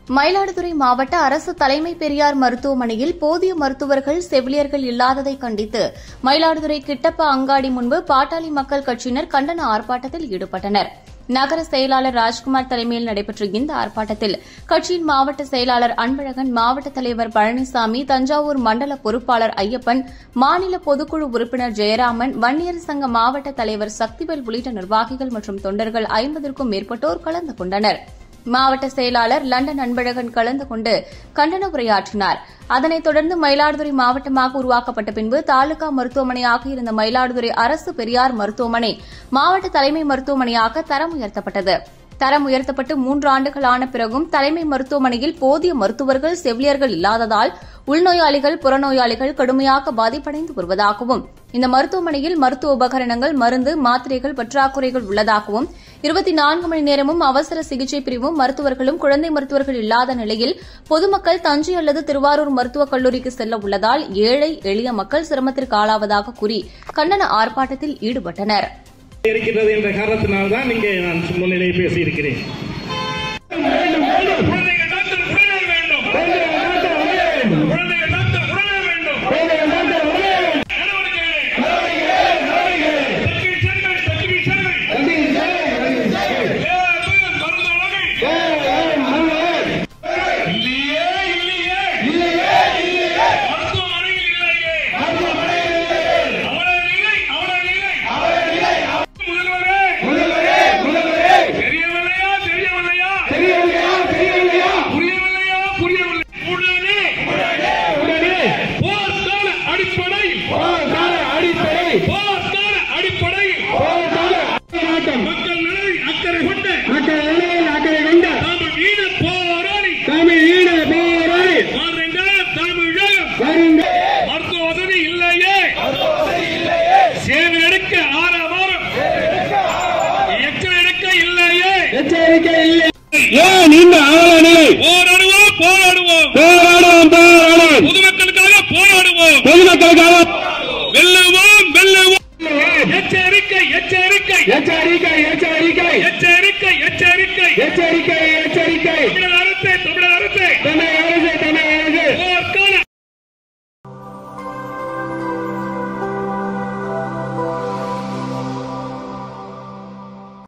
மயிலாடுதுறை மாவட்ட அரசு தலைமை பெரியார் மருத்துவமனையில் போதிய மருத்துவர்கள் செவிலியர்கள் இல்லாததை கண்டித்து மயிலாடுதுறை கிட்டப்ப அங்காடி முன்பு பாட்டாளி மக்கள் கட்சியினர் கண்டன ஆர்ப்பாட்டத்தில் ஈடுபட்டனர் நகர செயலாளர் ராஜ்குமார் தலைமையில் நடைபெற்ற இந்த ஆர்ப்பாட்டத்தில் கட்சியின் மாவட்ட செயலாளர் அன்பழகன் மாவட்ட தலைவர் பழனிசாமி தஞ்சாவூர் மண்டல பொறுப்பாளர் ஐயப்பன் மாநில பொதுக்குழு உறுப்பினர் ஜெயராமன் வன்னியர் சங்க மாவட்ட தலைவர் சக்திவேல் உள்ளிட்ட நிர்வாகிகள் மற்றும் தொண்டர்கள் ஐம்பதற்கும் மேற்பட்டோர் கலந்து கொண்டனர் மாவட்ட செயலாளர் லண்டன் அன்பழகன் கலந்து கொண்டு கண்டன உரையாற்றினார் அதனைத் தொடர்ந்து மயிலாடுதுறை மாவட்டமாக உருவாக்கப்பட்ட பின்பு தாலுகா மருத்துவமனையாக இருந்த மயிலாடுதுறை அரசு பெரியார் மருத்துவமனை மாவட்ட தலைமை மருத்துவமனையாக தரம் உயர்த்தப்பட்டது தரம் உயர்த்தப்பட்டு மூன்று ஆண்டுகள் ஆன பிறகும் தலைமை மருத்துவமனையில் போதிய மருத்துவர்கள் செவிலியர்கள் இல்லாததால் உள்நோயாளிகள் புறநோயாளிகள் கடுமையாக பாதிப்படைந்து வருவதாகவும் இந்த மருத்துவமனையில் மருத்துவ உபகரணங்கள் மருந்து மாத்திரைகள் பற்றாக்குறைகள் உள்ளதாகவும் இருபத்தி நான்கு மணி நேரமும் அவசர சிகிச்சை பிரிவும் மருத்துவர்களும் குழந்தை மருத்துவர்கள் இல்லாத நிலையில் பொதுமக்கள் தஞ்சை அல்லது திருவாரூர் மருத்துவக் கல்லூரிக்கு செல்ல உள்ளதால் ஏழை எளிய மக்கள் சிரமத்திற்கு ஆளாவதாக கூறி கண்டன ஆர்ப்பாட்டத்தில் ஈடுபட்டனர் இருக்கிறது என்ற காரணத்தினால்தான் இங்கே நான் முன்னிலை பேசியிருக்கிறேன் குழந்தைகள் டாக்டர் உடனே வேண்டும் குழந்தைகள் டாக்டர் உடனே வேண்டும் நடவடிக்கைகளை தக்வீசர்கள், தக்வீசர்கள். ஏழு மருந்துவகை. இல்லையே, இல்லையே. மருத்துவமனையில் இல்லையே. அவரது நிலை, அவரது நிலை. முதல்வரே. தெரியவில்லையா, தெரியவில்லையா? புரியவில்லையா, புரியவில்லை. உடனே போர்க்கால அடிப்படையில் போர்க்கால அடிப்படையில் மக்கள் நலனில் அக்கறை கொண்ட தமிழ் ஈழ போராளி மாறுங்க தமிழகம் மருத்துவ வசதி இல்லையே சேவை எடுக்க ஆறாவாரம் எச்சல் எடுக்க இல்லையே ஏன் இந்த அவல நிலை போராடுவோம் போராடுவோம் போராடுவோம் போராடுவோம் பொதுமக்களுக்காக போராடுவோம் பொதுமக்களுக்காக வெல்லுவோம் வெல்லுவோம் எச்சரிக்கை எச்சரிக்கை எச்சரிக்கை எச்சரிக்கை எச்சரிக்கை எச்சரிக்கை எச்சரிக்கை